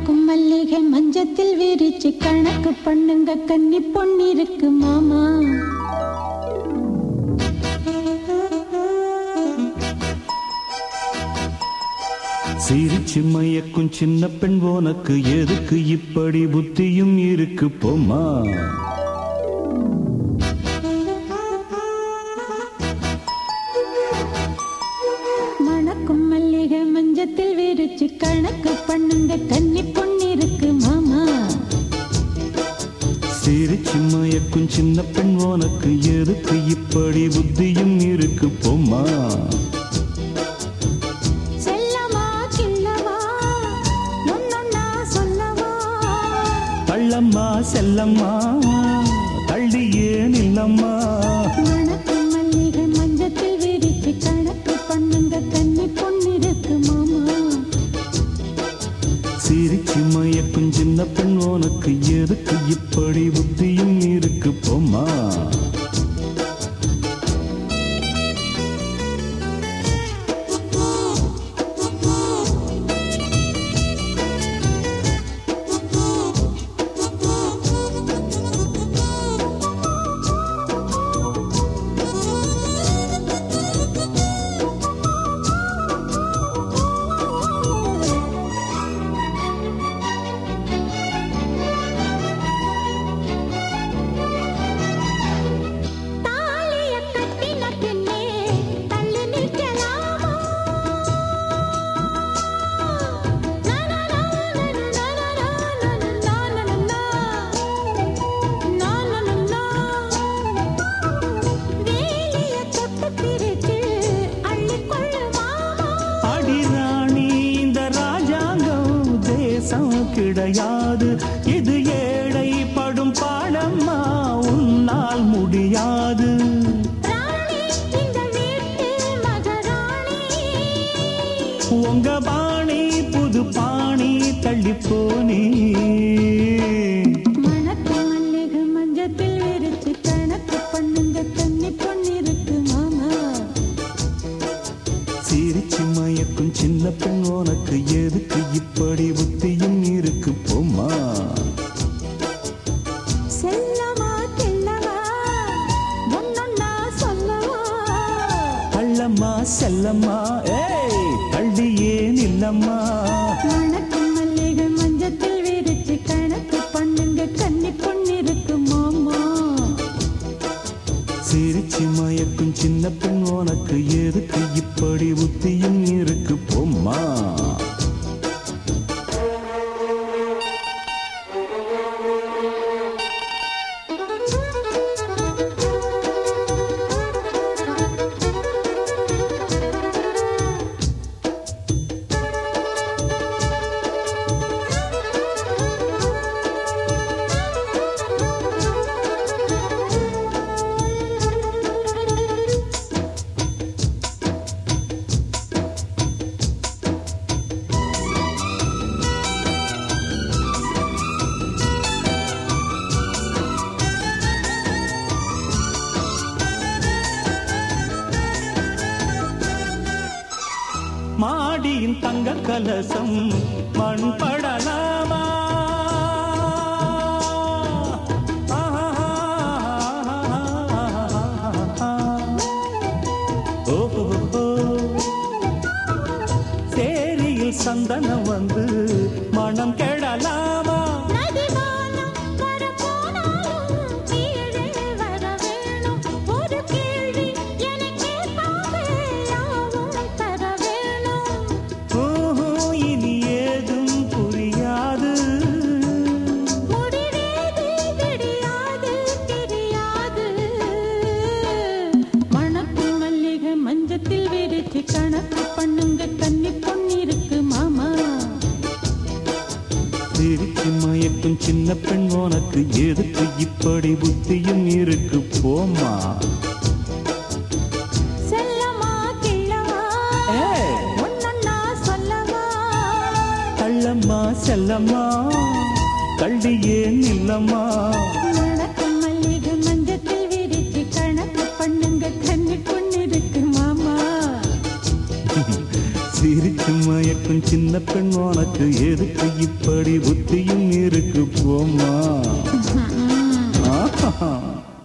மணக்கும் மல்லிகை மஞ்சத்தில் விரிச்சு கணக்கு பண்ணுங்க கன்னி பொன்னிருக்கு மாமா சிரிச்சு மயக்கும் சின்ன பெண் உனக்கு எதுக்கு இப்படி புத்தியும் இருக்கு போமா மணக்கும் மல்லிகை மஞ்சத்தில் விரிச்சு கணக்கு பண்ணுங்க கன்னி பொன்னிருக்கு மாமா சிரிச்சு மயக்கும் சின்ன பெண் உனக்கு எதுக்கு இப்படி புத்தியும் இருக்கு போமா செல்லமா கிள்ளவா ஒன்னொன்னா சொல்லவா தள்ளம்மா செல்லம்மா தள்ளியே நில்லம்மா மணக்கும் மல்லிகை மஞ்சத்தில் விரிச்சு கணக்கு பண்ணுங்க கன்னி பொன்னிருக்கு மாமா சிரிச்சு மயக்கும் சின்ன பெண் உனக்கு எதுக்கு இப்படி புத்தியும் இருக்கு போமா தாலிய கட்டின பின்னே தள்ளி நிற்கலாமா வேலிய தொட்டு பிரித்து அள்ளிக்கொள்ளு மாமா அடிராணி இந்த ராஜாங்கம் தேசம் கிடையாது இது ஏழை படும் பாடம்மா உன்னால் முடியாது ராணி இந்த வீட்டு மகராணி உங்க பாணி புது பாணி தள்ளி போனே மணக்கு மல்லிகை மஞ்சத்தில் விரிச்சு கணக்கு பண்ணுங்க கன்னி பொன்னிருக்கு மாமா சிரிச்சு மயக்கும் சின்ன பெண் உனக்கு எதுக்கு இப்படி புத்தியும் இருக்கு போமா செல்லமா கிள்ளவா ஒன்னொன்னா சொல்லவா தள்ளம்மா செல்லம்மா ஏய் தள்ளியே நில்லம்மா மணக்கு மல்லிகை மஞ்சத்தில் விரிச்சு கணக்கு பண்ணுங்க கன்னி பொன்னிருக்கு மாமா சிரிச்சு மயக்கும் சின்ன பெண் உனக்கு எதுக்கு இப்படி புத்தியும் இருக்கு போம்மா மாடியின் தங்க கலசம் மண் படலாமா ஓஹோ சேரியில் சந்தனம் வந்து மனம் கெடலாமா நதிவானம் வர போனாலும் கீழே வர வேணும் ஒரு கேள்வி எனக்கே யாவும் தர வேணும் ஓஹோ இனி ஏதும் புரியாது முடிவேது விடியாது தெரியாது மணக்கு மல்லிகை மஞ்சத்தில் விரிச்சு கணக்கு பண்ணுங்க கன்னி பொன்னிருக்கு மாமா சிரிச்சு மயக்கும் சின்ன பெண் உனக்கு எதுக்கு இப்படி புத்தியும் இருக்கு போமா செல்லமா கிள்ளவா ஏய், ஒன்னொன்னா சொல்லவா தள்ளம்மா செல்லம்மா தள்ளியே நில்லம்மா மணக்கு மல்லிகை மஞ்சத்தில் விரிச்சு கணக்கு பண்ணுங்க கன்னி பொன்னிருக்கு மாமா சிரிச்சு மயக்கும் சின்ன பெண் உனக்கு எதுக்கு இப்படி புத்தியும் இருக்கு போம்மா ஆஹா